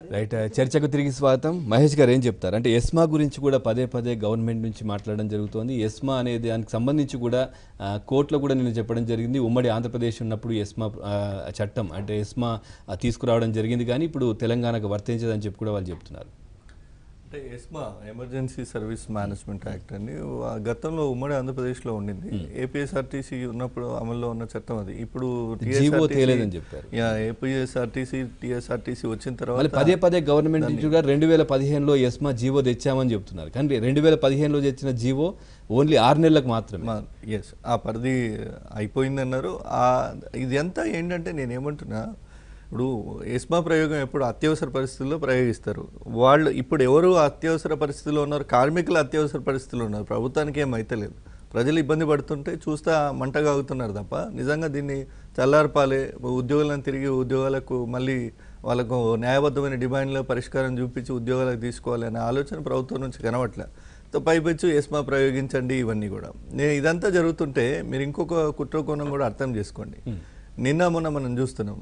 Right చర్చకు తిరిగి స్వాగతం మహేష్ గారు ఏం చెప్తారు అంటే ఎస్మా గురించి కూడా పదే పదే గవర్నమెంట్ నుంచి మాట్లాడడం జరుగుతోంది ఎస్మా అనేది దానికి సంబంధించి కూడా ఆ, కోర్టులో కూడా నేను చెప్పడం జరిగింది ఉమ్మడి ఆంధ్రప్రదేశ్ ఉన్నప్పుడు ఎస్మా ఆ, చట్టం అంటే ఎస్మా ఆ, తీసుకురావడం జరిగింది కానీ ఇప్పుడు తెలంగాణకు వర్తించదని చెప్పి కూడా వాళ్ళు చెప్తున్నారు అంటే ESMA emergency service management act అని ఆ గతంలో ఉమ్మడి ఆంధ్రప్రదేశ్లో ఉండింది ఏపీఎస్ఆర్టీసీ ఉన్నప్పుడు అమల్లో ఉన్న చట్టం అది ఇప్పుడు జీవో తేలేదని చెప్పారు. ఏపీఎస్ఆర్టీసీ టీఎస్ఆర్టీసీ వచ్చిన మళ్ళీ తర్వాత పదే పదే గవర్నమెంట్ నుంచి కూడా రెండు వేల పదిహేనులో ఎస్మా జీవో తెచ్చామని చెప్తున్నారు కానీ రెండు వేల పదిహేనులో తెచ్చిన జీవో ఓన్లీ ఆరు నెలలకు మాత్రమే ఎస్ ఆ పరిధి అయిపోయిందన్నారు ఆ ఇదంతా ఏంటంటే నేను ఏమంటున్నా ఇప్పుడు ఎస్మా ప్రయోగం ఎప్పుడు అత్యవసర పరిస్థితుల్లో ప్రయోగిస్తారు వాళ్ళు ఇప్పుడు ఎవరు అత్యవసర పరిస్థితుల్లో ఉన్నారు కార్మికులు అత్యవసర పరిస్థితుల్లో ఉన్నారు ప్రభుత్వానికి ఏం అయితలేదు ప్రజలు ఇబ్బంది పడుతుంటే చూస్తా మంటగా అవుతున్నారు తప్ప నిజంగా దీన్ని చల్లార్పాలి ఉద్యోగులను తిరిగి ఉద్యోగాలకు మళ్ళీ వాళ్ళకు న్యాయబద్ధమైన డిమాండ్ల పరిష్కారం చూపించి ఉద్యోగాలకు తీసుకోవాలి అనే ఆలోచన ప్రభుత్వం నుంచి కనబట్లే తో పైపెచ్చు ఎస్మా ప్రయోగించండి ఇవన్నీ కూడా నేను ఇదంతా జరుగుతుంటే మీరు ఇంకొక కుట్ర కోణం కూడా అర్థం చేసుకోండి నిన్న మొన్న మనం చూస్తున్నాం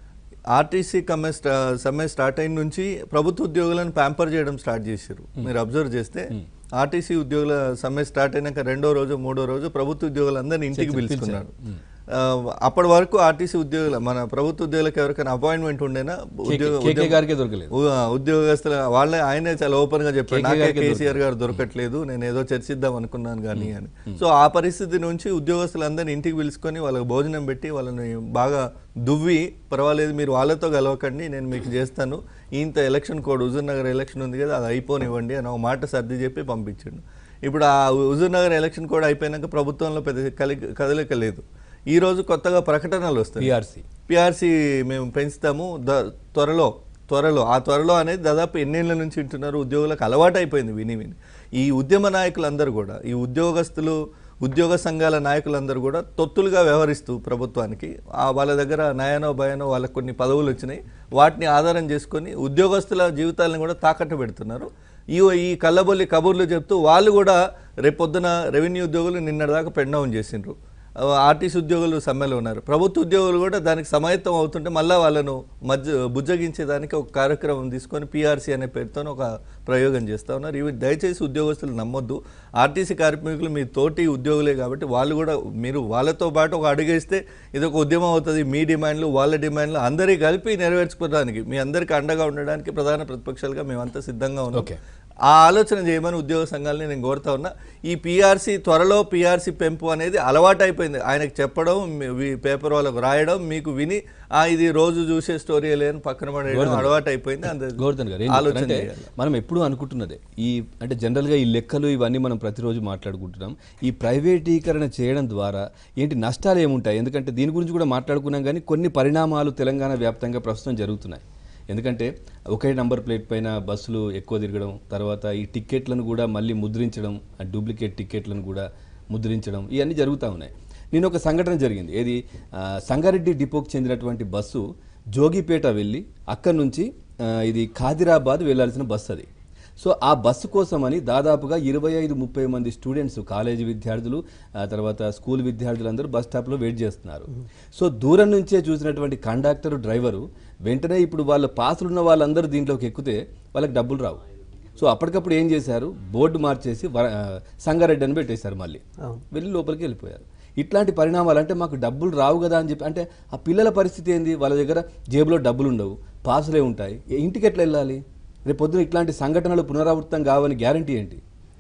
ఆర్టీసీ కమ్మె స్టా సమ్మె స్టార్ట్ అయిన నుంచి ప్రభుత్వ ఉద్యోగులను ప్యాంపర్ చేయడం స్టార్ట్ చేశారు మీరు అబ్జర్వ్ చేస్తే ఆర్టీసీ ఉద్యోగుల సమ్మె స్టార్ట్ అయినాక రెండో రోజు మూడో రోజు ప్రభుత్వ ఉద్యోగులందరినీ ఇంటికి పిలుచుకున్నారు ఆ, అప్పటి వరకు ఆర్టీసీ ఉద్యోగుల మన ప్రభుత్వ ఉద్యోగులకు ఎవరికైనా అపాయింట్మెంట్ ఉండేనా ఉద్యోగ కేకే గారికే దొరకలేదు ఉ- ఉద్యోగస్తుల వాళ్ళే ఆయనే చాలా ఓపెన్ గా చెప్పారు కేకే నాకే గారికి కేసీఆర్ గారు దొరకట్లేదు నేను ఏదో చర్చిద్దాం అనుకున్నాను కానీ అని సో ఆ పరిస్థితి నుంచి ఉద్యోగస్తులందరినీ ఇంటికి పిలుచుకొని వాళ్ళకి భోజనం పెట్టి వాళ్ళని బాగా దువ్వి పర్వాలేదు మీరు వాళ్ళతో కలవకండి నేను మీకు చేస్తాను ఇంత election code Huzur Nagar election ఉంది కదా అది అయిపోనివ్వండి అని ఒక మాట సర్ది చెప్పి పంపించాడు ఇప్పుడు ఆ హుజూర్ నగర్ ఎలక్షన్ కోడ్ అయిపోయినాక ప్రభుత్వంలో పెద్ద కలి కదలిక లేదు ఈ రోజు కొత్తగా ప్రకటనలు వస్తాయి పిఆర్సీ పిఆర్సీ మేము పెంచుతాము ద త్వరలో త్వరలో ఆ త్వరలో అనేది దాదాపు ఎన్నేళ్ల నుంచి వింటున్నారు ఉద్యోగులకు అలవాటు అయిపోయింది విని విని ఈ ఉద్యమ నాయకులందరూ కూడా ఈ ఉద్యోగస్తులు ఉద్యోగ సంఘాల నాయకులందరూ కూడా తొత్తులుగా వ్యవహరిస్తూ ప్రభుత్వానికి ఆ వాళ్ళ దగ్గర నయనో భయనో వాళ్ళకి కొన్ని పదవులు వచ్చినాయి వాటిని ఆధారం చేసుకొని ఉద్యోగస్తుల జీవితాలను కూడా తాకట్టు పెడుతున్నారు ఈ ఈ కళ్ళబొల్లి కబుర్లు చెప్తూ వాళ్ళు కూడా రేపొద్దున రెవెన్యూ ఉద్యోగులు నిన్నటిదాకా పెండౌన్ చేసిండ్రు ఆర్టీసీ ఉద్యోగులు సమ్మెలో ఉన్నారు ప్రభుత్వ ఉద్యోగులు కూడా దానికి సమాయత్తం అవుతుంటే మళ్ళీ వాళ్ళను మధ్య బుజ్జగించేదానికి ఒక కార్యక్రమం తీసుకొని పిఆర్సీ అనే పేరుతో ఒక ప్రయోగం చేస్తూ ఉన్నారు ఇవి దయచేసి ఉద్యోగస్తులు నమ్మొద్దు ఆర్టీసీ కార్మికులు మీ తోటి ఉద్యోగులే కాబట్టి వాళ్ళు కూడా మీరు వాళ్ళతో పాటు ఒక అడుగేస్తే ఇది ఒక ఉద్యమం అవుతుంది మీ డిమాండ్లు వాళ్ళ డిమాండ్లు అందరి కలిపి నెరవేర్చుకోవడానికి మీ అందరికీ అండగా ఉండడానికి ప్రధాన ప్రతిపక్షాలుగా మేమంతా సిద్ధంగా ఉన్నాం ఓకే. ఆ ఆలోచన చేయమని ఉద్యోగ సంఘాలని నేను కోరుతా ఉన్నా ఈ పీఆర్సీ త్వరలో పీఆర్సీ పెంపు అనేది అలవాటు అయిపోయింది ఆయనకు చెప్పడం మీ- మీ పేపర్ వాళ్ళకు రాయడం మీకు విని ఆ ఇది రోజు చూసే స్టోరీ లేని పక్కన పడేయడం అలవాటు అయిపోయింది అంత గోవర్ధన్ గారు ఏం ఆలోచన చెప్తారంటే చేయాలి. మనం ఎప్పుడూ అనుకుంటున్నదే ఈ అంటే జనరల్గా ఈ లెక్కలు ఇవన్నీ మనం ప్రతిరోజు మాట్లాడుకుంటున్నాం ఈ ప్రైవేటీకరణ చేయడం ద్వారా ఏంటి నష్టాలు ఏముంటాయి ఎందుకంటే దీని గురించి కూడా మాట్లాడుకున్నాం కానీ కొన్ని పరిణామాలు తెలంగాణ వ్యాప్తంగా ప్రస్తుతం జరుగుతున్నాయి ఎందుకంటే ఒకే నంబర్ ప్లేట్ పైన బస్సులు ఎక్కువ తిరగడం తర్వాత ఈ టిక్కెట్లను కూడా మళ్ళీ ముద్రించడం ఆ డూప్లికేట్ టిక్కెట్లను కూడా ముద్రించడం ఇవన్నీ జరుగుతూ ఉన్నాయి నేను ఒక సంఘటన జరిగింది ఏది ఆ, సంగారెడ్డి డిపోకి చెందినటువంటి బస్సు జోగిపేట వెళ్ళి అక్కడి నుంచి ఆ, ఇది ఖాదిరాబాద్ వెళ్ళాల్సిన బస్సు అది సో ఆ బస్సు కోసమని దాదాపుగా ఇరవై ఐదు ముప్పై మంది స్టూడెంట్స్ కాలేజీ విద్యార్థులు ఆ తర్వాత స్కూల్ విద్యార్థులందరూ బస్ స్టాప్లో వెయిట్ చేస్తున్నారు సో దూరం నుంచే చూసినటువంటి కండక్టర్ డ్రైవరు వెంటనే ఇప్పుడు వాళ్ళ పాసులు ఉన్న వాళ్ళందరూ దీంట్లోకి ఎక్కితే వాళ్ళకి డబ్బులు రావు సో అప్పటికప్పుడు ఏం చేశారు బోర్డు మార్చేసి వర- ఆ, సంగారెడ్డి అని పెట్టేశారు మళ్ళీ వెళ్ళి లోపలికి వెళ్ళిపోయారు ఇట్లాంటి పరిణామాలు అంటే మాకు డబ్బులు రావు కదా అని చెప్పి అంటే ఆ పిల్లల పరిస్థితి ఏంది వాళ్ళ దగ్గర జేబులో డబ్బులు ఉండవు పాసులే ఉంటాయి ఏ- ఇంటికి ఎట్లా వెళ్ళాలి రేపు పొద్దున ఇట్లాంటి సంఘటనలు పునరావృతం కావని గ్యారంటీ ఏంటి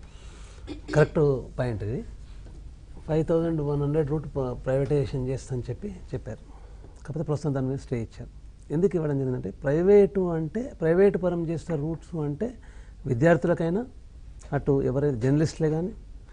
కరెక్ట్ పాయింట్ ఇది five thousand one hundred route privatisation చేస్తామని చెప్పి చెప్పారు కాకపోతే ప్రస్తుతం దాని మీద స్టే ఇచ్చారు ఎందుకు ఇవ్వడం జరిగిందంటే ప్రైవేటు అంటే ప్రైవేటు పరం చేస్తున్న రూట్స్ అంటే విద్యార్థులకైనా అటు ఎవరైతే జర్నలిస్టులే కానీ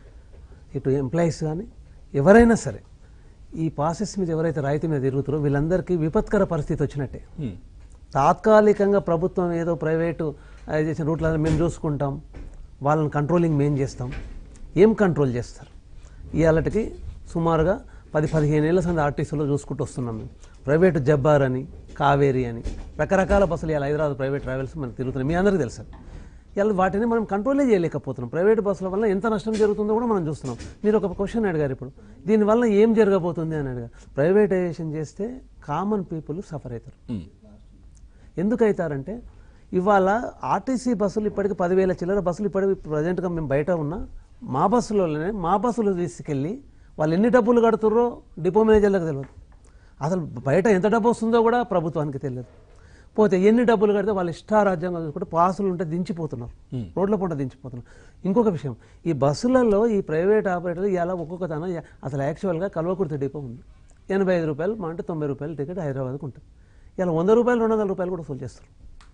ఇటు ఎంప్లాయీస్ కానీ ఎవరైనా సరే ఈ పాసెస్ మీద ఎవరైతే రాయితీ మీద తిరుగుతారో వీళ్ళందరికీ విపత్కర పరిస్థితి వచ్చినట్టే హ్మ్. తాత్కాలికంగా ప్రభుత్వం ఏదో ప్రైవేటు చేసిన రూట్లను మేము చూసుకుంటాం వాళ్ళని కంట్రోలింగ్ మేము చేస్తాం ఏం కంట్రోల్ చేస్తారు ఇవాళకి సుమారుగా పది పదిహేను ఏళ్ళ సంది ఆర్టీసీలో చూసుకుంటూ వస్తున్నాం మేము ప్రైవేటు జబ్బార్ అని కావేరి అని రకరకాల బస్సులు ఇలా హైదరాబాద్ ప్రైవేట్ ట్రావెల్స్ మనకు తిరుగుతున్నాయి మీ అందరికీ తెలుసు ఇలా వాటిని మనం కంట్రోలే చేయలేకపోతున్నాం ప్రైవేట్ బస్సుల వల్ల ఎంత నష్టం జరుగుతుందో కూడా మనం చూస్తున్నాం మీరు ఒక క్వశ్చన్ అడిగారు ఇప్పుడు దీనివల్ల ఏం జరగబోతుంది అని అడిగారు ప్రైవేటైజేషన్ చేస్తే కామన్ పీపుల్ సఫర్ అవుతారు హ్మ్. ఎందుకు అవుతారంటే ఇవాళ ఆర్టీసీ బస్సులు ఇప్పటికి పదివేల చిల్లర బస్సులు ఇప్పటికి ప్రజెంట్గా మేము బయట ఉన్నా మా బస్సులోనే మా బస్సులు తీసుకెళ్ళి వాళ్ళు ఎన్ని డబ్బులు కడుతుర్రో డిపో మేనేజర్లకు తెలియదు అసలు బయట ఎంత డబ్బు వస్తుందో కూడా ప్రభుత్వానికి తెలియదు పోతే ఎన్ని డబ్బులు కడితే వాళ్ళు ఇష్టారాజ్యంగా చూసుకుంటే పాసులు ఉంటే దించిపోతున్నారు రోడ్ల పూట దించిపోతున్నారు ఇంకొక విషయం ఈ బస్సులలో ఈ ప్రైవేట్ ఆపరేటర్లు ఇలా ఒక్కొక్క తన అసలు యాక్చువల్గా కల్వకుర్తి డిపో ఉంది ఎనభై ఐదు రూపాయలు మా అంటే తొంభై రూపాయలు టికెట్ హైదరాబాద్కి ఉంటుంది ఇలా వంద రూపాయలు రెండు వందల రూపాయలు కూడా వసూలు చేస్తారు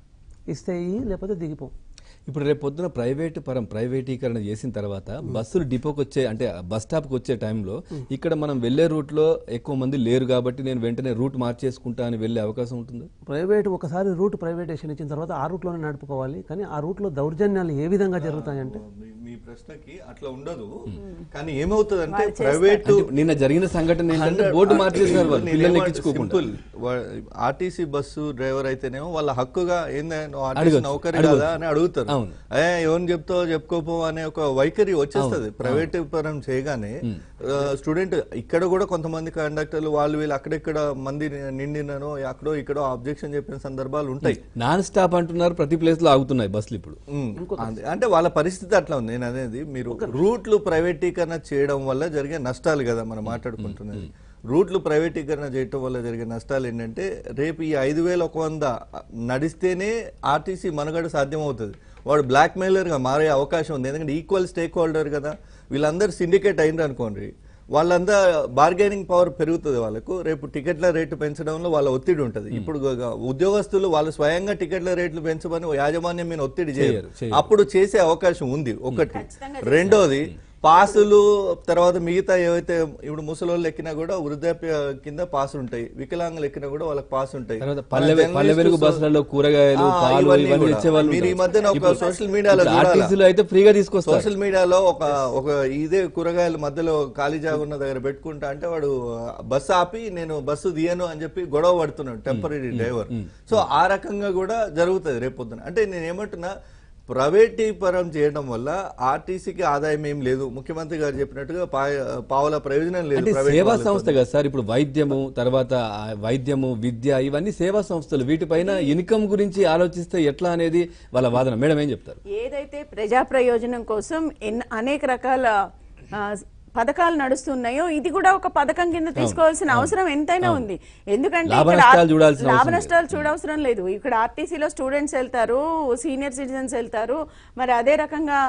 ఇస్తే ఇయ్యి లేకపోతే దిగిపోం ఇప్పుడు రేపు పొద్దున ప్రైవేట్ పరం ప్రైవేటీకరణ చేసిన తర్వాత బస్సులు డిపోకి వచ్చే అంటే బస్ స్టాప్కి వచ్చే టైంలో ఇక్కడ మనం వెళ్ళే రూట్లో ఎక్కువ మంది లేరు కాబట్టి నేను వెంటనే రూట్ మార్చేసుకుంటా అని వెళ్ళే అవకాశం ఉంటుంది ప్రైవేట్ ఒకసారి రూట్ ప్రైవేటేషన్ ఇచ్చిన తర్వాత ఆ రూట్లోనే నడుపుకోవాలి కానీ ఆ రూట్లో దౌర్జన్యాలు ఏ విధంగా జరుగుతాయంటే మీ- మీ ప్రశ్నకి అట్లా ఉండదు కానీ ఏమవుతుంది అంటే ప్రైవేట్ అంటే నిన్న జరిగిన సంఘటన ఏంటంటే బోర్డు మార్చేసారు వాళ్ళు పిల్లల్ని ఎక్కించుకోకుండా సింపుల్ ఆర్టీసీ బస్సు డ్రైవర్ అయితేనేమో వాళ్ళ హక్కుగా ఏందా నువ్వు ఆర్టీసీ నౌకరి కదా అని అడుగుతారు అవును. ఏ ఎవరిని చెప్తావు చెప్పుకోపో అనే ఒక వైఖరి వచ్చేస్తుంది ప్రైవేట్ పరం చేయగానే స్టూడెంట్ ఇక్కడ కూడా కొంతమంది కండక్టర్లు వాళ్ళు వీళ్ళు అక్కడెక్కడ మంది నిండినను అక్కడో ఇక్కడో అబ్జెక్షన్ చెప్పిన సందర్భాలు ఉంటాయి నాన్ స్టాప్ అంటున్నారు ప్రతి ప్లేస్ లో ఆగుతున్నాయి బస్సులు ఇప్పుడు ఉమ్, అంతే. అంటే వాళ్ళ పరిస్థితి అట్లా ఉంది నేను అనేది మీరు రూట్లు ప్రైవేటీకరణ చేయడం వల్ల జరిగే నష్టాలు కదా మనం మాట్లాడుకుంటున్నది రూట్లు ప్రైవేటీకరణ చేయటం వల్ల జరిగే నష్టాలు ఏంటంటే రేపు ఈ ఐదు వేల ఒక వంద నడిస్తేనే ఆర్టీసీ మనుగడ సాధ్యమవుతుంది వాడు బ్లాక్ గా మారే అవకాశం ఉంది ఎందుకంటే ఈక్వల్ స్టేక్ హోల్డర్ కదా వీళ్ళందరూ సిండికేట్ అయినరు అనుకోండి వాళ్ళంతా బార్గెనింగ్ పవర్ పెరుగుతుంది వాళ్ళకు రేపు టికెట్ల రేటు పెంచడంలో వాళ్ళ ఒత్తిడి ఉంటుంది ఇప్పుడు గ- ఉద్యోగస్తులు వాళ్ళు స్వయంగా టికెట్ల రేట్లు పెంచమని యాజమాన్యం మీద ఒత్తిడి చేయరు అప్పుడు చేసే అవకాశం ఉంది ఒకటి రెండోది పాసులు తర్వాత మిగతా ఏవైతే ఇప్పుడు ముసలోళ్ళు ఎక్కినా కూడా వృద్ధాప్య కింద పాసులు ఉంటాయి వికలాంగులు ఎక్కినా కూడా వాళ్ళకి పాస్ ఉంటాయి తర్వాత మన పల్లె పల్లె వెలుగు జర్నలిస్టు బస్సులలో కూరగాయలు ఆ, పాలు ఇవన్నీ ఇవన్నీ కూడా. ఇచ్చేవాళ్ళు మీరు ఈ ఉంటారు. మధ్యన ఒక ఇప్పుడు- సోషల్ మీడియాలో ఇప్పుడు చూడాలా? ఆర్టీసీలో అయితే ఫ్రీగా తీసుకొస్తారు సోషల్ మీడియాలో ఒక ఒక ఇదే కూరగాయలు మధ్యలో ఖాళీ జాగా ఉన్న దగ్గర పెట్టుకుంటా అంటే వాడు బస్సు ఆపి నేను బస్సు తీయను అని చెప్పి గొడవ పడుతున్నాడు టెంపరీ డ్రైవర్ సో ఆ రకంగా కూడా జరుగుతుంది రేపొద్దున అంటే నేను ఏమంటున్నా ప్రైవేటీకరం చేయడం వల్ల ఆర్టీసీకి ఆదాయం ఏం లేదు ముఖ్యమంత్రి గారు చెప్పినట్టుగా పా- పావుల ప్రయోజనం లేదు అంటే ప్రైవేట్ సేవా వాళ్ళతో. సంస్థ కదా సార్ ఇప్పుడు వైద్యము తర్వాత ఆ వైద్యము విద్య ఇవన్నీ సేవా సంస్థలు వీటిపైన ఇన్కమ్ గురించి ఆలోచిస్తే ఎట్లా అనేది వాళ్ళ వాదన మేడం ఏం చెప్తారు ఏదైతే ప్రజా ప్రయోజనం కోసం ఎన్ అనేక రకాల ఆ, పథకాలు నడుస్తున్నాయో ఇది కూడా ఒక పథకం కింద తీసుకోవాల్సిన అవసరం ఎంతైనా ఉంది ఎందుకంటే లాభ ఇక్కడ నష్టాలు చూడాల్సిన లాభ అవసరం నష్టాలు చూడవసరం లేదు ఇక్కడ ఆర్టీసీలో స్టూడెంట్స్ వెళ్తారు సీనియర్ సిటిజన్స్ వెళ్తారు మరి అదే రకంగా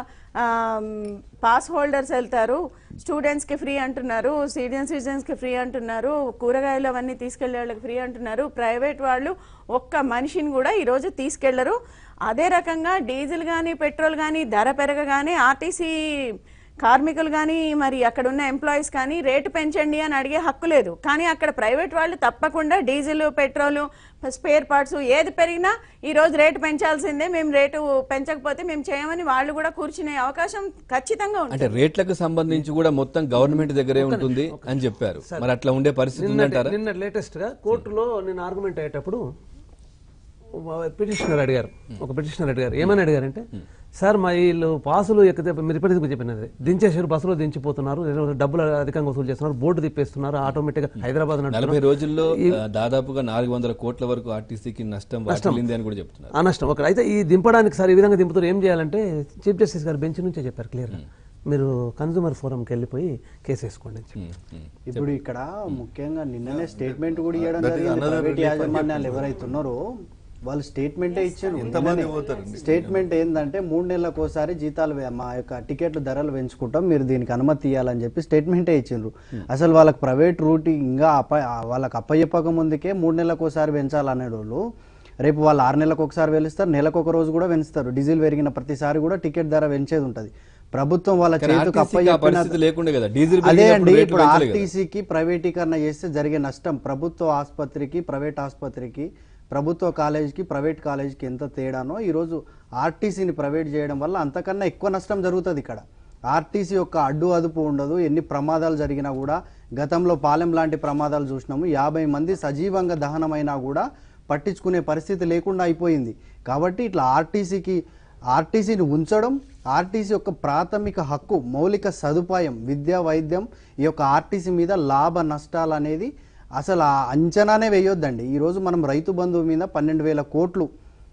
పాస్ హోల్డర్స్ వెళ్తారు స్టూడెంట్స్ కి ఫ్రీ అంటున్నారు సీనియర్ సిటిజన్స్ కి ఫ్రీ అంటున్నారు కూరగాయలు అవన్నీ తీసుకెళ్లే వాళ్ళకి ఫ్రీ అంటున్నారు ప్రైవేట్ వాళ్ళు ఒక్క మనిషిని కూడా ఈ రోజు తీసుకెళ్లరు అదే రకంగా డీజిల్ కానీ పెట్రోల్ కానీ ధర పెరగగానే ఆర్టీసీ కార్మికులు కానీ మరి అక్కడ ఉన్న ఎంప్లాయీస్ కానీ రేటు పెంచండి అని అడిగే హక్కు లేదు కానీ అక్కడ ప్రైవేట్ వాళ్ళు తప్పకుండా డీజిల్ పెట్రోల్ స్పేర్ పార్ట్స్ ఏది పెరిగినా ఈ రోజు రేటు పెంచాల్సిందే మేము రేటు పెంచకపోతే మేము చేయమని వాళ్ళు కూడా కూర్చునే అవకాశం ఖచ్చితంగా ఉంది అంటే రేట్లకు సంబంధించి కూడా మొత్తం గవర్నమెంట్ దగ్గరే ఉంటుంది అని చెప్పారు మరి అట్లా ఉండే పరిస్థితి నిన్న ఉందంటారా నిన్న లేటెస్ట్గా కోర్టులో నేను ఆర్గ్యుమెంట్ అయ్యేటప్పుడు పిటిషనర్ అడిగారు ఒక పిటిషనర్ అడిగారు ఏమని అడిగారంటే సార్ మా వీళ్ళు పాసులు ఎక్కితే మీరు ఇప్పటికీ చెప్పినది దించేసారు బస్సులో దించిపోతున్నారు ఏదో డబ్బులు అధికంగా వసూలు చేస్తున్నారు బోర్డు తిప్పేస్తున్నారు ఆటోమేటిక్గా హైదరాబాద్ నడుపుతున్నారు. నలభై రోజుల్లో ఆ, దాదాపుగా నాలుగు వందల కోట్ల వరకు ఆర్టీసీకి నష్టం వాటిల్లింది అని కూడా చెప్తున్నారు ఆ నష్టం ఒకటి అయితే ఈ దింపడానికి సార్ ఈ విధంగా దింపుతారు ఏం చేయాలంటే చీఫ్ జస్టిస్ గారు బెంచ్ నుంచే చెప్పారు క్లియర్గా మీరు కన్జ్యూమర్ ఫోరంకి వెళ్ళిపోయి కేసు వేసుకోండి అని చెప్పి ఇప్పుడు ఇక్కడ ముఖ్యంగా నిన్ననే స్టేట్మెంట్ కూడా ఇవ్వడం జరిగింది ప్రైవేట్ యాజమాన్యాలు ఎవరైతే ఉన్నారో వాళ్ళు స్టేట్మెంటే ఇచ్చారు ఎంతమంది పోతారండి? స్టేట్మెంట్ ఏంటంటే మూడు నెలలకు ఒకసారి జీతాలు వే- మా యొక్క టికెట్లు ధరలు పెంచుకుంటాం మీరు దీనికి అనుమతి ఇవ్వాలని చెప్పి స్టేట్మెంటే ఇచ్చిండ్రు అసలు వాళ్ళకి ప్రైవేట్ రూట్ ఇంకా అప్ప వాళ్ళకి అప్పయ్యప్పక ముందుకే మూడు నెలలకు ఒకసారి పెంచాలనే వాళ్ళు రేపు వాళ్ళు ఆరు నెలలకు ఒకసారి వెలుస్తారు నెలకు ఒక రోజు కూడా పెంచుతారు డీజిల్ పెరిగిన ప్రతిసారి కూడా టికెట్ ధర పెంచేది ఉంటది ప్రభుత్వం వాళ్ళ కానీ చేతికి RTC కి ఆ అప్పయ్యప్పిన పరిస్థితి లేకుండే కదా డీజిల్ అదే పెరిగినప్పుడు అండి రేట్లు ఇప్పుడు పెంచలే కదా. ఆర్టీసీకి ప్రైవేటీకరణ చేస్తే జరిగే నష్టం ప్రభుత్వ ఆసుపత్రికి ప్రైవేట్ ఆసుపత్రికి ప్రభుత్వ కాలేజీకి ప్రైవేట్ కాలేజీకి ఎంత తేడానో ఈరోజు ఆర్టీసీని ప్రైవేట్ చేయడం వల్ల అంతకన్నా ఎక్కువ నష్టం జరుగుతుంది ఇక్కడ ఆర్టీసీ యొక్క అడ్డు అదుపు ఉండదు ఎన్ని ప్రమాదాలు జరిగినా కూడా గతంలో పాలెం లాంటి ప్రమాదాలు చూసినాము యాభై మంది సజీవంగా దహనమైనా కూడా పట్టించుకునే పరిస్థితి లేకుండా అయిపోయింది కాబట్టి ఇట్లా ఆర్టీసీకి ఆర్టీసీని ఉంచడం ఆర్టీసీ యొక్క ప్రాథమిక హక్కు మౌలిక సదుపాయం విద్య వైద్యం ఈ యొక్క ఆర్టీసీ మీద లాభ నష్టాలు అనేది అసలు ఆ అంచనానే వేయొద్దండి ఈరోజు మనం రైతు బంధువు మీద పన్నెండు వేల కోట్లు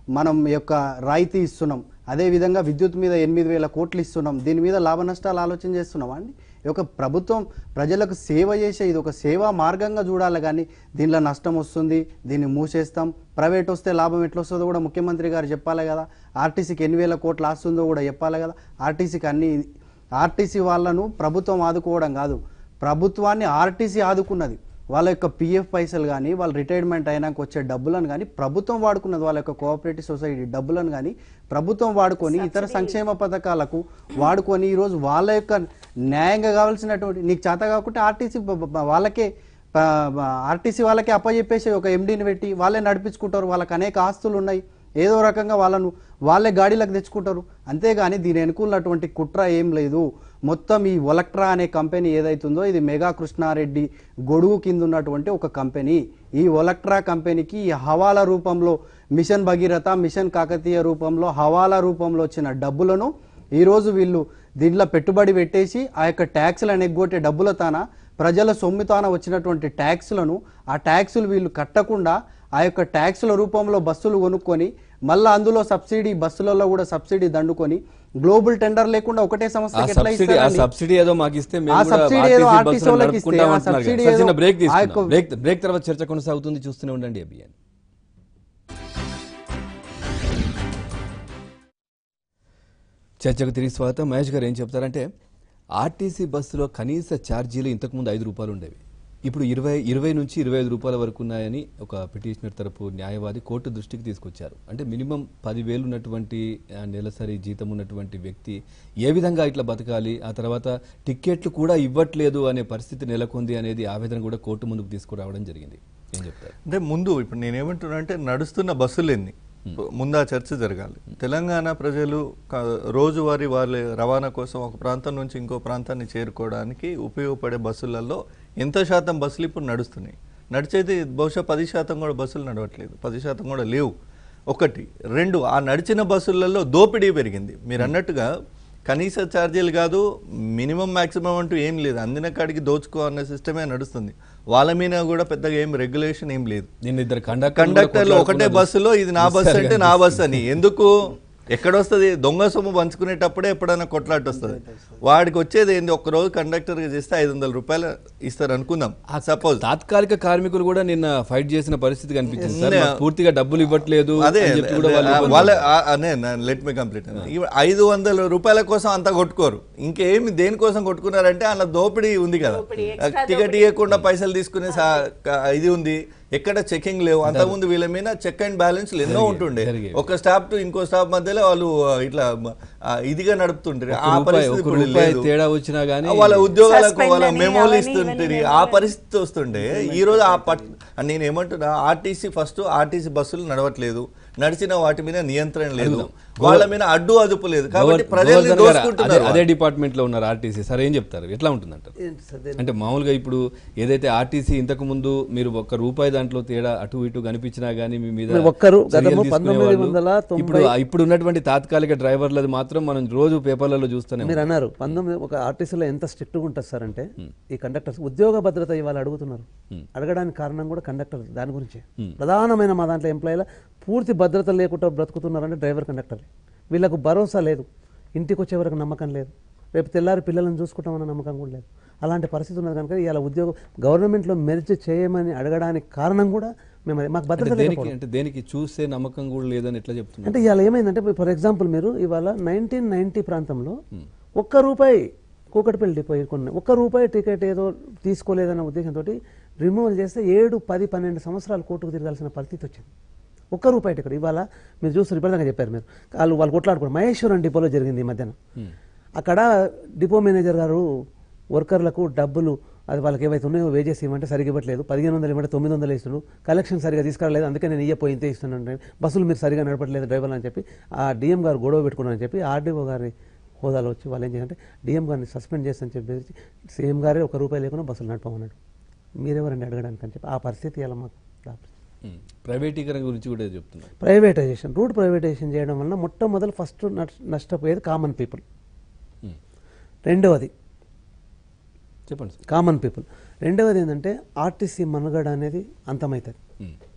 మనం యొక్క రాయితీ ఇస్తున్నాం అదేవిధంగా విద్యుత్ మీద ఎనిమిది వేల కోట్లు ఇస్తున్నాం దీని మీద లాభ నష్టాలు ఆలోచన చేస్తున్నాం అండి ఈ యొక్క ప్రభుత్వం ప్రజలకు సేవ చేసే ఇది ఒక సేవా మార్గంగా చూడాలి కానీ దీనిలో నష్టం వస్తుంది దీన్ని మూసేస్తాం ప్రైవేట్ వస్తే లాభం ఎట్లా వస్తుందో కూడా ముఖ్యమంత్రి గారు చెప్పాలి కదా ఆర్టీసీకి ఎన్ని వేల కోట్లు ఆస్తుందో కూడా చెప్పాలి కదా ఆర్టీసీకి అన్ని ఆర్టీసీ వాళ్ళను ప్రభుత్వం ఆదుకోవడం కాదు ప్రభుత్వాన్ని ఆర్టీసీ ఆదుకున్నది వాళ్ళ యొక్క పిఎఫ్ పైసలు కానీ వాళ్ళ రిటైర్మెంట్ అయినాక వచ్చే డబ్బులను కానీ ప్రభుత్వం వాడుకున్నది వాళ్ళ యొక్క కోఆపరేటివ్ సొసైటీ డబ్బులను కానీ ప్రభుత్వం వాడుకొని ఇతర సంక్షేమ పథకాలకు వాడుకొని ఈరోజు వాళ్ళ యొక్క న్యాయంగా కావాల్సినటువంటి నీకు చేత కాకుంటే ఆర్టీసీ బ- బ- వాళ్ళకే ఆర్టీసీ వాళ్ళకే అప్పచెప్పేసి ఒక ఎండీని పెట్టి వాళ్ళే నడిపించుకుంటారు వాళ్ళకి అనేక ఆస్తులు ఉన్నాయి ఏదో రకంగా వాళ్ళను వాళ్ళే గాడిలకు తెచ్చుకుంటారు అంతేగాని దీని వెనుకున్నటువంటి కుట్ర ఏం లేదు మొత్తం ఈ ఒలక్ట్రా అనే కంపెనీ ఏదైతుందో ఇది మెగా కృష్ణారెడ్డి గొడుగు కింద ఉన్నటువంటి ఒక కంపెనీ ఈ ఒలక్ట్రా కంపెనీకి ఈ హవాలా రూపంలో మిషన్ భగీరథ మిషన్ కాకతీయ రూపంలో హవాలా రూపంలో వచ్చిన డబ్బులను ఈరోజు వీళ్ళు దీంట్లో పెట్టుబడి పెట్టేసి ఆ యొక్క ట్యాక్స్లను ఎగ్గొట్టే డబ్బుల తాన ప్రజల సొమ్ముతాన వచ్చినటువంటి ట్యాక్స్లను ఆ ట్యాక్సులు వీళ్ళు కట్టకుండా ఆ యొక్క ట్యాక్సుల రూపంలో బస్సులు కొనుక్కొని మళ్ళీ అందులో సబ్సిడీ బస్సులలో కూడా సబ్సిడీ దండుకొని గ్లోబల్ టెండర్ లేకుండా ఒకటే ఆ సంస్థకి ఎట్లా సబ్సిడీ ఆ ఇస్తారండి? సబ్సిడీ ఏదో మాకు ఇస్తే మేము ఆ కూడా సబ్సిడీ ఏదో ఆర్టీసీ ఆర్టీసీ బస్సులను వాళ్ళకి ఇస్తే, నడుపుకుంటాం ఆ అంటున్నారు సబ్సిడీ కదా. సార్, చిన్న ఏదో బ్రేక్ ఆ తీసుకుందాం యొక్క- బ్రేక్ బ్రేక్ తర్వాత చర్చ కొనసాగుతుంది చూస్తూనే ఉండండి అభియాన్ చర్చకు తిరిగి స్వాగతం మహేష్ గారు ఏం చెప్తారంటే ఆర్టీసీ బస్సులో కనీస ఛార్జీలు ఇంతకుముందు ఐదు రూపాయలు ఉండేవి ఇప్పుడు ఇరవై ఇరవై నుంచి ఇరవై ఐదు రూపాయల వరకు ఉన్నాయని ఒక పిటిషనర్ తరపు న్యాయవాది కోర్టు దృష్టికి తీసుకొచ్చారు అంటే మినిమం పదివేలు ఉన్నటువంటి ఆ, నెలసరి జీతం ఉన్నటువంటి వ్యక్తి ఏ విధంగా ఇట్లా బతకాలి ఆ తర్వాత టిక్కెట్లు కూడా ఇవ్వట్లేదు అనే పరిస్థితి నెలకొంది అనేది ఆవేదన కూడా కోర్టు ముందుకు తీసుకురావడం జరిగింది ఏం చెప్తారు అంటే ముందు ఇప్పుడు నేనేమంటున్నా అంటే నడుస్తున్న బస్సులు ఎన్ని ముందు ఆ చర్చ జరగాలి తెలంగాణ ప్రజలు క- రోజువారీ వాళ్ళ రవాణా కోసం ఒక ప్రాంతం నుంచి ఇంకో ప్రాంతాన్ని చేరుకోవడానికి ఉపయోగపడే బస్సులలో ఎంత శాతం బస్సులు ఇప్పుడు నడుస్తున్నాయి నడిచేది బహుశా పది శాతం కూడా బస్సులు నడవట్లేదు పది శాతం కూడా లేవు ఒకటి రెండు ఆ నడిచిన బస్సులలో దోపిడీ పెరిగింది మీరు అన్నట్టుగా కనీస ఛార్జీలు కాదు మినిమం మాక్సిమం అంటూ ఏం లేదు అందిన కాడికి దోచుకో అన్న సిస్టమే నడుస్తుంది వాళ్ళ మీద కూడా పెద్దగా ఏం రెగ్యులేషన్ ఏం లేదు దీన్ని ఇద్దరు కండక్టర్ కండక్టర్లు ఒకటే బస్సులో ఇది నా బస్సు అంటే నా బస్సు అని ఎందుకు ఎక్కడొస్తుంది దొంగ సొమ్ము పంచుకునేటప్పుడే ఎప్పుడైనా కొట్లాట వస్తుంది వాడికి వచ్చేది ఏంది ఒక్క రోజు కండక్టర్గా చేస్తే ఐదు వందల రూపాయలు ఇస్తారు అనుకుందాం సపోజ్ తాత్కాలిక కార్మికులు కూడా నిన్న ఫైట్ చేసిన పరిస్థితి కనిపించింది సార్ మాకు పూర్తిగా డబ్బులు ఇవ్వట్లేదు అదే అని చెప్పి కూడా వాళ్ళు ఆ, ఇబ్బంది వాళ్ళ ఆ, అనే లెట్ మీ కంప్లీట్ ఐదు వందల రూపాయల కోసం అంతా కొట్టుకోరు ఇంకేమి దేనికోసం కొట్టుకున్నారంటే అలా దోపిడీ ఉంది కదా టికెట్ ఇవ్వకుండా పైసలు తీసుకునే సా- క- ఇది ఉంది ఎక్కడ చెకింగ్ లేవు అంతకుముందు వీళ్ళ మీద చెక్ అండ్ బ్యాలెన్స్ ఎన్నో ఉంటుండే జరిగేవి. ఒక స్టాప్ టు ఇంకో స్టాప్ మధ్యలో వాళ్ళు ఆ, ఇట్లా ఆ, ఇదిగా నడుపుతుంటారు ఆ రూపాయి పరిస్థితి ఒక ఇప్పుడు రూపాయి లేదు తేడా వచ్చినా గానీ వాళ్ళ ఉద్యోగాలకు Suspend వాళ్ళ అని, మెమోలు అవన్నీ, ఇస్తుంటారు ఇవన్నీ ఆ పరిస్థితి వస్తుండే ఈ రోజు ఆ పట్ నేను ఏమంటున్నా ఆర్టీసీ ఫస్ట్ ఆర్టీసీ బస్సులు నడవట్లేదు నడిచిన వాటి మీద నియంత్రణ లేదు వాళ్ళ మీద అడ్డు అదుపు లేదు కాబట్టి గోవర్- ప్రజల్ని గోవర్ధన్ గారు అదే- దోసుకుంటున్నారు అదే డిపార్ట్మెంట్ లో ఉన్నారు ఆర్టీసీ సార్ ఏం చెప్తారు ఎట్లా ఉంటుందంటారు ఏంటి సార్ దీని- అంటే మామూలుగా ఇప్పుడు ఏదైతే ఆర్టీసీ ఇంతకు ముందు మీరు ఒక్క రూపాయి దాంట్లో తేడా అటు ఇటు కనిపించినా గానీ మీ మీద మీరు ఒక్కరు చర్యలు గతము తీసుకునే పంతొమ్మిది వాళ్ళు. వందల తొంభై- ఇప్పుడు ఇప్పుడు ఉన్నటువంటి తాత్కాలిక డ్రైవర్లది మాత్రం మనం రోజు పేపర్లలో చూస్తూనే మీరు అన్నారు పంతొమ్మిది ఒక ఆర్టీసీలో ఎంత స్ట్రిక్ట్గా ఉంటుంది సార్ అంటే ఈ కండక్టర్స్ ఉద్యోగ భద్రత ఇవాళ అడుగుతున్నారు అడగడానికి కారణం కూడా కండక్టర్ దాని గురించే ప్రధానమైన మా దాంట్లో ఎంప్లాయీల పూర్తి భద్రత లేకుండా బ్రతుకుతున్నారంటే డ్రైవర్ కండక్టర్ వీళ్ళకు భరోసా లేదు ఇంటికి వచ్చే వరకు నమ్మకం లేదు రేపు తెల్లారి పిల్లలను చూసుకుంటామన్న నమ్మకం కూడా లేదు అలాంటి పరిస్థితి ఉన్నది కనుక ఇలా ఉద్యోగం గవర్నమెంట్లో మెరిచి చేయమని అడగడానికి కారణం కూడా మేము అదే. మాకు భద్రత అంటే లేకపోవడం దేనికి అంటే దేనికి చూసే నమ్మకం కూడా లేదని ఎట్లా చెప్తున్నారు అంటే ఇవాళ ఏమైందంటే ఫర్ ఎగ్జాంపుల్ మీరు ఇవాళ నైన్టీన్ నైన్టీ ప్రాంతంలో ఒక్క రూపాయి కూకటిపల్లి డిపో కొన్ని ఒక్క రూపాయి టికెట్ ఏదో తీసుకోలేదన్న ఉద్దేశంతో రిమూవల్ చేస్తే ఏడు పది పన్నెండు సంవత్సరాలు కోర్టుకు తిరగాల్సిన పరిస్థితి వచ్చింది ఒక్క రూపాయి టికెట్ ఇవాళ మీరు చూస్తారు ఇప్పటిదాకా చెప్పారు మీరు వాళ్ళు వాళ్ళు కొట్లాడుకోవడం మహేశ్వరం డిపోలో జరిగింది ఈ మధ్యన అక్కడ డిపో మేనేజర్ గారు వర్కర్లకు డబ్బులు అది వాళ్ళకి ఏవైతే ఉన్నాయో వేజెస్ ఇవ్వమంటే సరిగ్గా ఇవ్వట్లేదు పదిహేను వందలు ఇవ్వమంటే తొమ్మిది వందలు ఇస్తున్నాడు కలెక్షన్ సరిగా తీసుకురాలేదు అందుకే నేను ఇయ్యపోయి ఇంతే ఇస్తున్నాను అంటే బస్సులు మీరు సరిగా నడపట్లేదు డ్రైవర్లు అని చెప్పి ఆ డిఎం గారు గొడవ పెట్టుకున్నారని చెప్పి ఆర్డీఓ గారి హోదాలో వచ్చి వాళ్ళు ఏం చేయాలంటే డిఎం గారిని సస్పెండ్ చేస్తని చెప్పి బెదిరించి సీఎం గారే ఒక రూపాయి లేకుండా బస్సులు నడపమన్నాడు మీరెవరండి అడగడానికి అని చెప్పి ఆ పరిస్థితి ఇలా మాకు దాపురించింది. ఉమ్. ప్రైవేటీకరణ గురించి కూడా చెప్తున్నారు ప్రైవేటైజేషన్ రూట్ ప్రైవేటైజేషన్ చేయడం వల్ల మొట్టమొదలు ఫస్ట్ నష్ట- నష్టపోయేది కామన్ పీపుల్ ఉమ్. రెండవది చెప్పండి సార్ కామన్ పీపుల్ రెండవది ఏంటంటే ఆర్టీసీ మనుగడ అనేది అంతమవుతుంది ఉమ్.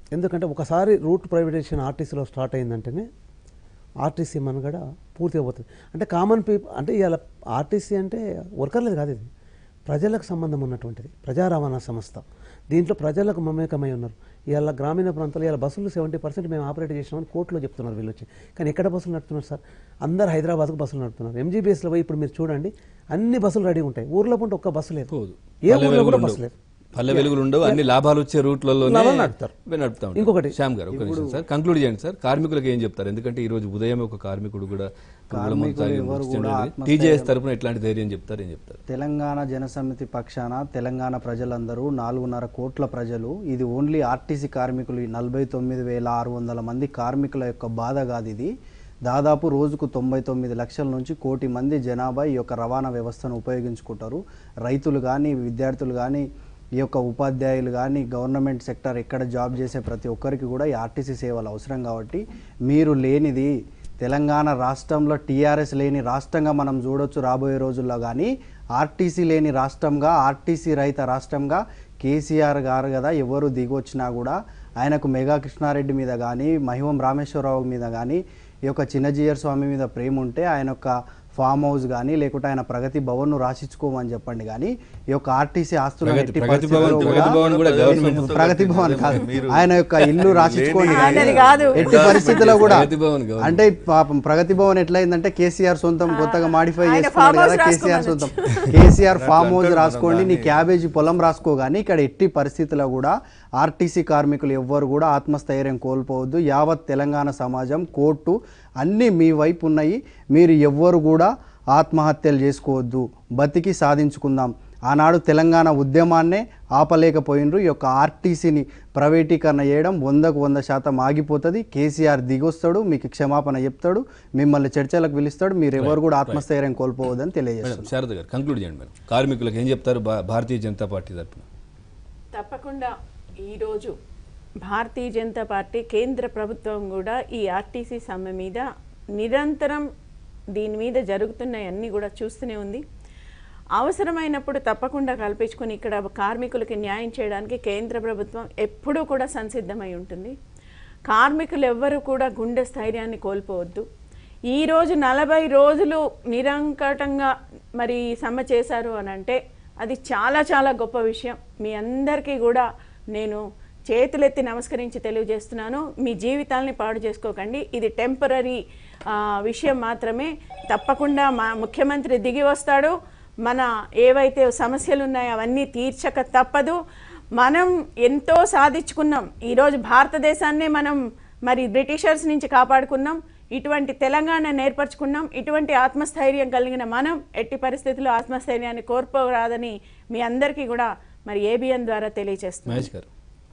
ఎందుకంటే ఒకసారి రూట్ ప్రైవేటైజేషన్ ఆర్టీసీలో స్టార్ట్ అయిందంటేనే ఆర్టీసీ మనగడ పూర్తిగా పోతుంది అంటే కామన్ పీపుల్ అంటే ఇవాళ ఆర్టీసీ అంటే వర్కర్లేదు కాదు ఇది ప్రజలకు సంబంధం ఉన్నటువంటిది ప్రజా రవాణా సంస్థ దీంట్లో ప్రజలకు మమేకమై ఉన్నారు ఇవాళ గ్రామీణ ప్రాంతాల్లో ఇవాళ బస్సులు సెవెంటీ పర్సెంట్ మేము ఆపరేట్ చేసినామని కోర్టులో చెప్తున్నారు వీళ్ళు వచ్చి కానీ ఎక్కడ బస్సులు నడుపుతున్నారు సార్ అందరు హైదరాబాద్కు బస్సులు నడుపుతున్నారు ఎంజీబీఎస్లో పోయి ఇప్పుడు మీరు చూడండి అన్ని బస్సులు రెడీ ఉంటాయి ఊర్లో పంటే ఒక్క బస్సు లేదు పోదు ఏ పల్లె ఊర్లో కూడా వెలుగులు బస్సు ఉండవు. లేదు పల్లె వెలుగులు ఉండవు అన్ని లాభాలు వచ్చే రూట్లలోనే లాభాలు నడుపుతారు. నడుపుతా ఉంటారు. ఇంకొకటి. శ్యామ్ గారు ఒక నిమిషం సార్ కంక్లూడ్ చేయండి సార్ కార్మికులకు ఏం చెప్తారు ఎందుకంటే ఈ రోజు ఉదయం ఒక కార్మికుడు కూడా కార్మికులు ఎవరు కూడా ఆత్మస్థైర్యం- టీజేఎస్ తరపున ఎట్లాంటి ధైర్యం చెప్తారు ఏం చెప్తారు తెలంగాణ జనసమితి పక్షాన తెలంగాణ ప్రజలందరూ నాలుగున్నర కోట్ల ప్రజలు ఇది ఓన్లీ ఆర్టీసీ కార్మికులు ఈ నలభై తొమ్మిది వేల ఆరు వందల మంది కార్మికుల యొక్క బాధ కాదు ఇది దాదాపు రోజుకు తొంభై తొమ్మిది లక్షల నుంచి కోటి మంది జనాభా ఈ యొక్క రవాణా వ్యవస్థను ఉపయోగించుకుంటారు రైతులు కానీ విద్యార్థులు కానీ ఈ యొక్క ఉపాధ్యాయులు కానీ గవర్నమెంట్ సెక్టర్ ఎక్కడ జాబ్ చేసే ప్రతి ఒక్కరికి కూడా ఈ ఆర్టీసీ సేవలు అవసరం కాబట్టి మీరు లేనిది తెలంగాణ రాష్ట్రంలో టీఆర్ఎస్ లేని రాష్ట్రంగా మనం చూడొచ్చు రాబోయే రోజుల్లో కానీ ఆర్టీసీ లేని రాష్ట్రంగా ఆర్టీసీ రహిత రాష్ట్రంగా కేసీఆర్ గారు కదా ఎవరు దిగొచ్చినా కూడా ఆయనకు మెగా కృష్ణారెడ్డి మీద కానీ మహివం రామేశ్వరరావు మీద కానీ ఈ యొక్క చిన్నజీయర్ స్వామి మీద ప్రేమ ఉంటే ఆయన యొక్క ఫామ్ హౌస్ కానీ లేకుంటే ఆయన ప్రగతి భవన్ను రాసిచ్చుకోమని చెప్పండి కానీ ఈ యొక్క ఆర్టీసీ ఆస్తులను ప్రగతి- ఎట్టి ప్రగతి పరిస్థితుల్లో భవన్- కూడా- ప్రగతి భవన్ కూడా గవర్నమెంట్ ప్రగతి భవన్ కాదు మీరు- ఆయన యొక్క ఇల్లు రాసిచ్చుకోండి లేని- కానీ ఆయనది కాదు. ఎట్టి పరిస్థితుల్లో కూడా ప్రగతి భవన్ గవర్నమెంట్. అంటే పాపం ప్రగతి భవన్ ఎట్లయిందంటే కేసీఆర్ సొంతం కొత్తగా మాడిఫై ఆయన చేసుకున్నాడు farm house కదా కేసీఆర్ రాసుకోమనొచ్చు. సొంతం కేసీఆర్ ఫామ్ హౌస్ అంటారు రాసుకోండి నీ మనం క్యాబేజీ పొలం రాసుకోగాని ఇక్కడ ఎట్టి పరిస్థితుల్లో కూడా ఆర్టీసీ కార్మికులు ఎవ్వరు కూడా ఆత్మస్థైర్యం కోల్పోవద్దు యావత్ తెలంగాణ సమాజం కోర్టు అన్నీ మీ వైపు ఉన్నాయి మీరు ఎవ్వరు కూడా ఆత్మహత్యలు చేసుకోవద్దు బతికి సాధించుకుందాం ఆనాడు తెలంగాణ ఉద్యమాన్నే ఆపలేకపోయినరు ఈ యొక్క ఆర్టీసీని ప్రైవేటీకరణ చేయడం వందకు వంద శాతం ఆగిపోతుంది కేసీఆర్ దిగొస్తాడు మీకు క్షమాపణ చెప్తాడు మిమ్మల్ని చర్చలకు పిలుస్తాడు మీరు ఎవరు కూడా ఆత్మస్థైర్యం కోల్పోవద్దని తెలియజేస్తారు మేడం శారద గారు కంక్లూడ్ చేయండి మేడం కార్మికులకు ఏం చెప్తారు భా- భారతీయ జనతా పార్టీ తరపున తప్పకుండా ఈరోజు భారతీయ జనతా పార్టీ కేంద్ర ప్రభుత్వం కూడా ఈ ఆర్టీసీ సమ్మె మీద నిరంతరం దీని మీద జరుగుతున్నాయన్నీ కూడా చూస్తూనే ఉంది అవసరమైనప్పుడు తప్పకుండా కల్పించుకొని ఇక్కడ కార్మికులకి న్యాయం చేయడానికి కేంద్ర ప్రభుత్వం ఎప్పుడూ కూడా సంసిద్ధమై ఉంటుంది కార్మికులు ఎవ్వరూ కూడా గుండె స్థైర్యాన్ని కోల్పోవద్దు ఈ రోజు నలభై రోజులు నిరంకటంగా మరి సమ్మె చేశారు అని అంటే అది చాలా చాలా గొప్ప విషయం మీ అందరికీ కూడా నేను చేతులెత్తి నమస్కరించి తెలియజేస్తున్నాను మీ జీవితాల్ని పాడు చేసుకోకండి ఇది టెంపరీ విషయం మాత్రమే తప్పకుండా మా ముఖ్యమంత్రి దిగి వస్తాడు మన ఏవైతే సమస్యలు ఉన్నాయో అవన్నీ తీర్చక తప్పదు మనం ఎంతో సాధించుకున్నాం ఈరోజు భారతదేశాన్నే మనం మరి బ్రిటిషర్స్ నుంచి కాపాడుకున్నాం ఇటువంటి తెలంగాణ నేర్పరచుకున్నాం ఇటువంటి ఆత్మస్థైర్యం కలిగిన మనం ఎట్టి పరిస్థితుల్లో ఆత్మస్థైర్యాన్ని కోల్పోరాదని మీ అందరికీ కూడా మరి ఏబిఎన్ ద్వారా తెలియజేస్తున్నాం మహేష్ గారు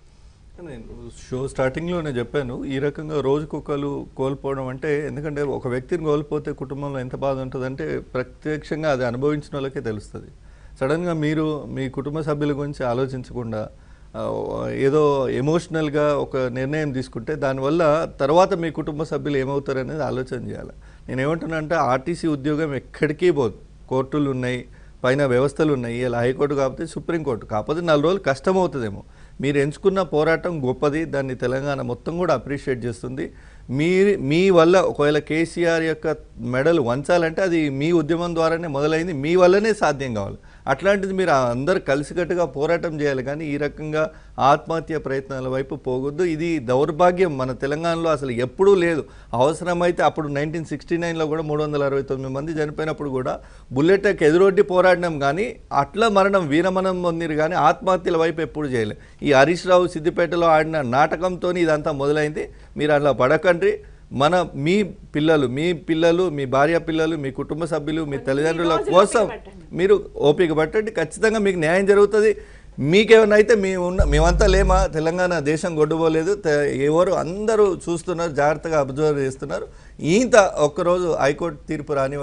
నేను షో స్టార్టింగ్లోనే చెప్పాను ఈ రకంగా రోజుకొకరు కోల్పోవడం అంటే ఎందుకంటే ఒక వ్యక్తిని కోల్పోతే కుటుంబంలో ఎంత బాధ ఉంటుందంటే ప్రత్యక్షంగా అది అనుభవించిన వాళ్ళకే తెలుస్తుంది సడన్గా మీరు మీ కుటుంబ సభ్యుల గురించి ఆలోచించకుండా ఆ, ఏదో ఎమోషనల్గా ఒక నిర్ణయం తీసుకుంటే దానివల్ల తర్వాత మీ కుటుంబ సభ్యులు ఏమవుతారు అనేది ఆలోచన చేయాలి నేను ఏమంటున్నా అంటే ఆర్టీసీ ఉద్యోగం ఎక్కడికి పోదు కోర్టులు ఉన్నాయి పైన వ్యవస్థలు ఉన్నాయి ఇలా హైకోర్టు కాకపోతే సుప్రీంకోర్టు కాకపోతే నాలుగు రోజులు కష్టం అవుతుందేమో మీరు ఎంచుకున్న పోరాటం గొప్పది దాన్ని తెలంగాణ మొత్తం కూడా అప్రిషియేట్ చేస్తుంది మీ మీ వల్ల ఒకవేళ కేసీఆర్ యొక్క మెడల్ వంచాలంటే అది మీ ఉద్యమం ద్వారానే మొదలైంది మీ వల్లనే సాధ్యం కావాలి అట్లాంటిది మీరు అందరు కలిసికట్టుగా పోరాటం చేయాలి కానీ ఈ రకంగా ఆత్మహత్య ప్రయత్నాల వైపు పోగొద్దు ఇది దౌర్భాగ్యం మన తెలంగాణలో అసలు ఎప్పుడూ లేదు అవసరమైతే అప్పుడు నైన్టీన్ సిక్స్టీ నైన్లో కూడా మూడు వందల అరవై తొమ్మిది మంది చనిపోయినప్పుడు కూడా బుల్లెట్కి ఎదురొడ్డి పోరాడినాం కానీ అట్లా మరణం వీరమరణం పొందిరు కానీ ఆత్మహత్యల వైపు ఎప్పుడు చేయలేదు ఈ హరీష్ రావు సిద్దిపేటలో ఆడిన నాటకంతో ఇదంతా మొదలైంది మీరు అట్లా పడకండి మన మీ పిల్లలు మీ పిల్లలు మీ భార్య పిల్లలు మీ కుటుంబ సభ్యులు మీ తల్లిదండ్రుల రోజులు కోసం ఓపిక పట్టండి. మీరు ఓపిక పట్టండి ఖచ్చితంగా మీకు న్యాయం జరుగుతుంది మీకేమైనా అయితే మేము ఉన్న మేమంతా లేమా తెలంగాణ దేశం గొడ్డుపోలేదు తె- ఎవరు అందరూ చూస్తున్నారు జాగ్రత్తగా అబ్జర్వ్ చేస్తున్నారు ఇంత ఒక్కరోజు హైకోర్టు తీర్పు రానివ్వండి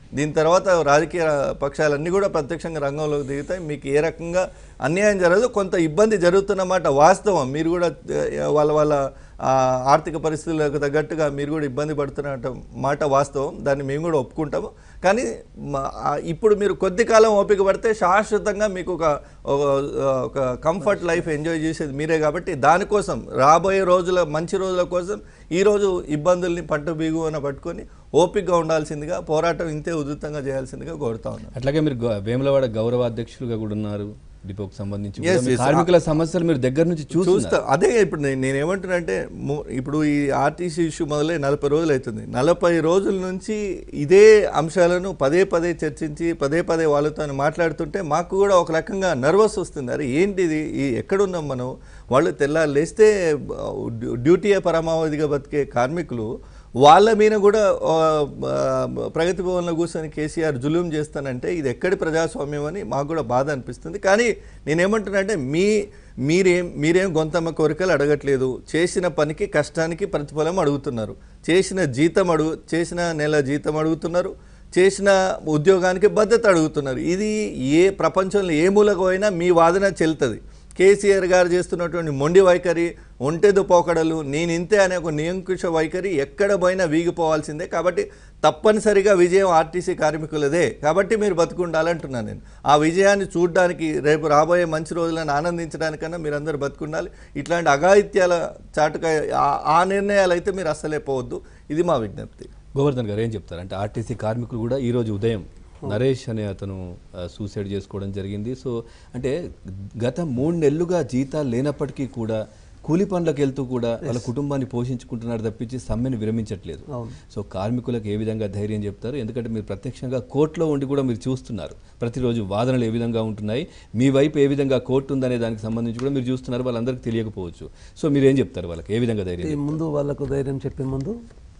దీని తర్వాత రాజకీయ పక్షాలన్నీ కూడా ప్రత్యక్షంగా రంగంలోకి దిగుతాయి మీకు ఏ రకంగా అన్యాయం జరగదు కొంత ఇబ్బంది జరుగుతున్నమాట వాస్తవం మీరు కూడా ఆ, వాళ్ళ వాళ్ళ ఆ, ఆర్థిక పరిస్థితులకు తగ్గట్టుగా మీరు కూడా ఇబ్బంది పడుతున్న మాట వాస్తవం దాన్ని మేము కూడా ఒప్పుకుంటాము కానీ మా- ఆ, ఇప్పుడు మీరు కొద్ది కాలం ఓపిక పడితే శాశ్వతంగా మీకు ఒక ఒక- ఒక కంఫర్ట్ లైఫ్ ఎంజాయ్ చేసేది మీరే కాబట్టి దానికోసం రాబోయే రోజుల మంచి రోజుల కోసం ఈరోజు ఇబ్బందుల్ని పట్టు బిగువన పట్టుకొని ఓపికగా ఉండాల్సిందిగా పోరాటం ఇంతే ఉధృతంగా చేయాల్సిందిగా కోరుతా ఉన్నాను అట్లాగే మీరు గ- వేములవాడ గౌరవ అధ్యక్షులుగా కూడా ఉన్నారు డిపోకి సంబంధించి కూడా. Yes, మీ yes. కార్మికుల సమస్యలు మీరు దగ్గర నుంచి చూస్తున్నారు చూస్తా అదే ఇప్పుడు నేను నేను ఏమంటున్నానంటే ము- ఇప్పుడు ఈ ఆర్టీసీ ఇష్యూ మొదలై నలభై రోజులు అవుతుంది నలభై రోజుల నుంచి ఇదే అంశాలను పదే పదే చర్చించి పదే పదే వాళ్ళతో మాట్లాడుతుంటే మాకు కూడా ఒక రకంగా నర్వస్ వస్తుంది అరే ఏంటిది ఈ ఎక్కడున్నాం మనం వాళ్ళు తెల్లారు లేస్తే డ్యూ- డ్యూటీయే పరమావధిగా బతికే కార్మికులు వాళ్ళ మీద కూడా ఆ, ఆ, ప్రగతి భవన్లో కూర్చొని కేసీఆర్ జులుం చేస్తానంటే ఇది ఎక్కడి ప్రజాస్వామ్యం అని మాకు కూడా బాధ అనిపిస్తుంది కానీ నేనేమంటున్నానంటే మీ మీరేం మీరేం గొంతమ్మ కోరికలు అడగట్లేదు చేసిన పనికి కష్టానికి ప్రతిఫలం అడుగుతున్నారు చేసిన జీతం అడుగు చేసిన నెల జీతం అడుగుతున్నారు చేసిన ఉద్యోగానికి భద్రత అడుగుతున్నారు ఇది ఏ ప్రపంచంలో ఏ మూలకు పోయినా మీ వాదన చెల్తుంది కేసీఆర్ గారు చేస్తున్నటువంటి మొండి వైఖరి ఒంటెదు పోకడలు నేను ఇంతే అనే ఒక నియంకుశ వైఖరి ఎక్కడ పోయినా వీగిపోవాల్సిందే కాబట్టి తప్పనిసరిగా విజయం ఆర్టీసీ కార్మికులదే కాబట్టి మీరు బతుకుండాలంటున్నాను నేను ఆ విజయాన్ని చూడడానికి రేపు రాబోయే మంచి రోజులను ఆనందించడానికన్నా మీరు అందరూ బతుకుండాలి ఇట్లాంటి అఘాయిత్యాల చాటుక ఆ- ఆ నిర్ణయాలు అయితే మీరు అస్సలే పోవద్దు ఇది మా విజ్ఞప్తి గోవర్ధన్ గారు ఏం చెప్తారు అంటే ఆర్టీసీ కార్మికులు కూడా ఈ రోజు ఉదయం నరేష్ అనే అతను ఆ, సూసైడ్ చేసుకోవడం జరిగింది సో అంటే గత మూడు నెలలుగా జీతాలు లేనప్పటికీ కూడా కూలి పనులకు వెళ్తూ కూడా వాళ్ళ కుటుంబాన్ని పోషించుకుంటున్నారు తప్పించి సమ్మెను విరమించట్లేదు సో కార్మికులకు ఏ విధంగా ధైర్యం చెప్తారు ఎందుకంటే మీరు ప్రత్యక్షంగా కోర్టులో ఉండి కూడా మీరు చూస్తున్నారు ప్రతిరోజు వాదనలు ఏ విధంగా ఉంటున్నాయి మీ వైపు ఏ విధంగా కోర్టు ఉందనే దానికి సంబంధించి కూడా మీరు చూస్తున్నారు వాళ్ళందరికీ తెలియకపోవచ్చు సో మీరు ఏం చెప్తారు వాళ్ళకి ఏ విధంగా ధైర్యం ఈ ముందు వాళ్ళకు ధైర్యం చెప్పే ముందు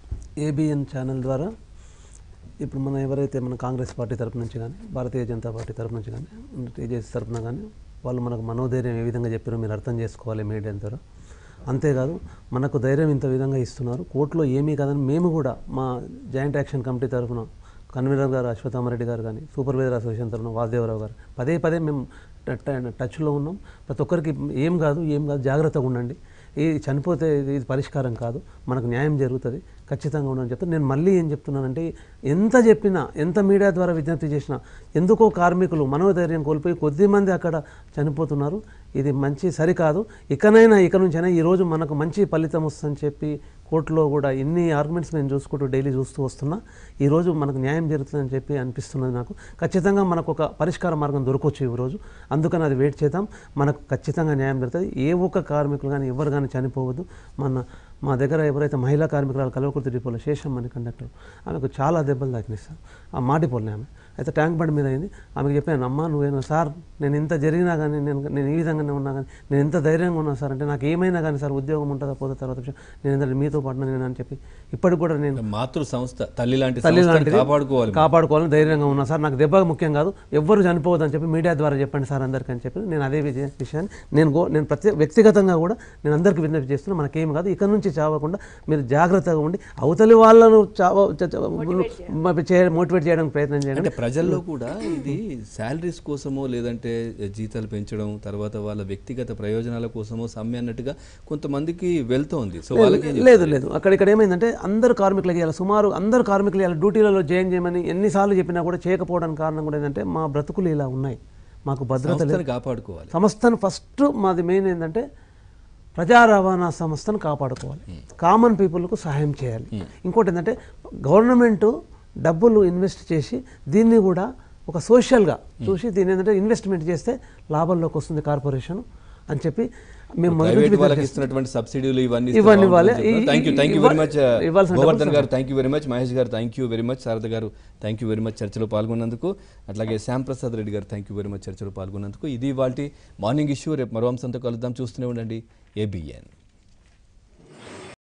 ఏబిఎన్ ఛానల్ ద్వారా ఇప్పుడు మన ఎవరైతే మన కాంగ్రెస్ పార్టీ తరపు నుంచి కానీ భారతీయ జనతా పార్టీ తరపు నుంచి కానీ టీజేసీ తరపున కానీ వాళ్ళు మనకు మనోధైర్యం ఏ విధంగా చెప్పారో మీరు అర్థం చేసుకోవాలి మీడియా ద్వారా అంతేకాదు మనకు ధైర్యం ఇంత విధంగా ఇస్తున్నారు కోర్టులో ఏమీ కాదని మేము కూడా మా జాయింట్ యాక్షన్ కమిటీ తరఫున కన్వీనర్ గారు అశ్వత్థామరెడ్డి గారు కానీ సూపర్వైజర్ అసోసియేషన్ తరఫున వాసుదేవరావు గారు పదే పదే మేము ట- ట- టచ్లో ఉన్నాం ప్రతి ఒక్కరికి ఏం కాదు ఏం కాదు జాగ్రత్తగా ఉండండి ఇది చనిపోతే ఇది ఇది పరిష్కారం కాదు మనకు న్యాయం జరుగుతుంది ఖచ్చితంగా ఉండని చెప్తాను నేను మళ్ళీ ఏం చెప్తున్నానంటే ఎంత చెప్పినా ఎంత మీడియా ద్వారా విజ్ఞప్తి చేసినా ఎందుకో కార్మికులు మనోధైర్యం కోల్పోయి కొద్దిమంది అక్కడ చనిపోతున్నారు ఇది మంచి సరికాదు ఇకనైనా ఇక నుంచైనా ఈరోజు మనకు మంచి ఫలితం వస్తుందని చెప్పి కోర్టులో కూడా ఇన్ని ఆర్గ్యుమెంట్స్ నేను చూసుకుంటూ డైలీ చూస్తూ వస్తున్నా ఈరోజు మనకు న్యాయం జరుగుతుందని చెప్పి అనిపిస్తున్నది నాకు ఖచ్చితంగా మనకు ఒక పరిష్కార మార్గం దొరకవచ్చు ఈరోజు అందుకని అది వెయిట్ చేద్దాం మనకు ఖచ్చితంగా న్యాయం జరుగుతుంది ఏ ఒక్క కార్మికులు కానీ ఎవరు కానీ చనిపోవద్దు మన మా దగ్గర ఎవరైతే మహిళా కార్మికురాలు కలవకుర్తి డిపోలో శేషం అని కండక్టర్ ఆమెకు చాలా దెబ్బలు తాకినాయి సార్ ఆ మాటిపోలే ఆమె అయితే ట్యాంక్ బండ్ మీద అయింది ఆమెకు చెప్పాను అమ్మా నువ్వేనా సార్ నేను ఇంత జరిగినా కానీ నేను నేను ఈ విధంగానే ఉన్నా కానీ నేను ఎంత ధైర్యంగా ఉన్నా సార్ అంటే నాకు ఏమైనా కానీ సార్ ఉద్యోగం ఉంటుందా పోతే తర్వాత విషయం నేను ఎంత మీతో పాటు నేను అని చెప్పి ఇప్పటికి కూడా నేను మాతృ సంస్థ తల్లి లాంటి తల్లి సంస్థని లాంటిది కాపాడుకోవాలి కాపాడుకోవాలని ధైర్యంగా ఉన్నా సార్ నాకు దెబ్బ ముఖ్యం కాదు ఎవ్వరు చనిపోవద్దని చెప్పి మీడియా ద్వారా చెప్పండి సార్ అందరికీ అని చెప్పి నేను అదే విజయ- విషయాన్ని నేను గో నేను ప్రత్యేక వ్యక్తిగతంగా కూడా నేను అందరికీ విజ్ఞప్తి చేస్తున్నా మనకేం కాదు ఇక నుంచి చావకుండా మీరు జాగ్రత్తగా ఉండి అవతలి వాళ్ళను చావ చ- చ- మ- చే- మోటివేట్ చేయడానికి ప్రయత్నం చేయండి అంటే ప్రజల్లో కూడా ఇది శాలరీస్ కోసమో లేదంటే జీతాలు పెంచడం తర్వాత వాళ్ళ వ్యక్తిగత ప్రయోజనాల కోసమో సమ్మె అన్నట్టుగా కొంతమందికి వెళ్తోంది సో వాళ్ళకి లేదు లేదు అక్కడ ఇక్కడ ఏమైందంటే అందరు కార్మికులకి ఇలా సుమారు అందరు కార్మికులు ఇలా డ్యూటీలలో జాయిన్ చేయమని ఎన్నిసార్లు చెప్పినా కూడా చేయకపోవడానికి కారణం కూడా ఏంటంటే మా బ్రతుకులు ఇలా ఉన్నాయి మాకు భద్రత లేదు సంస్థని కాపాడుకోవాలి సంస్థను ఫస్ట్ మాది మెయిన్ ఏంటంటే ప్రజా రవాణా సంస్థను కాపాడుకోవాలి కామన్ పీపుల్కు సహాయం చేయాలి ఇంకోటి ఏంటంటే గవర్నమెంట్ డబ్బులు ఇన్వెస్ట్ చేసి దీన్ని కూడా ఒక సోషల్గా చూసి దీన్ని ఏంటంటే ఇన్వెస్ట్మెంట్ చేస్తే లాభంలోకి వస్తుంది కార్పొరేషన్ అని చెప్పి మేము మొదటి నుంచి ప్రైవేట్ వాళ్ళకి విజ్ఞప్తి ఇస్తున్నటువంటి సబ్సిడీలు ఇవన్నీ ఇవన్నీ ఇవ్వాలి. థ్యాంక్ యూ థ్యాంక్ యూ ఇవ్వ- వెరీ మచ్ ఇవ్వాల్సిన గోవర్ధన్ డబ్బులు గారు thank you very much Mahesh గారు thank you very much Sharada గారు థ్యాంక్ యూ వెరీ మచ్ చర్చలో పాల్గొన్నందుకు అట్లాగే శ్యామ్ ప్రసాద్ రెడ్డి గారు థ్యాంక్ యూ వెరీ మచ్ చర్చలో పాల్గొన్నందుకు ఇది వాళ్ళ మార్నింగ్ ఇష్యూ రేపు మరో అంశంతో కలుద్దాం చూస్తూనే ఉండండి ఏబిఎన్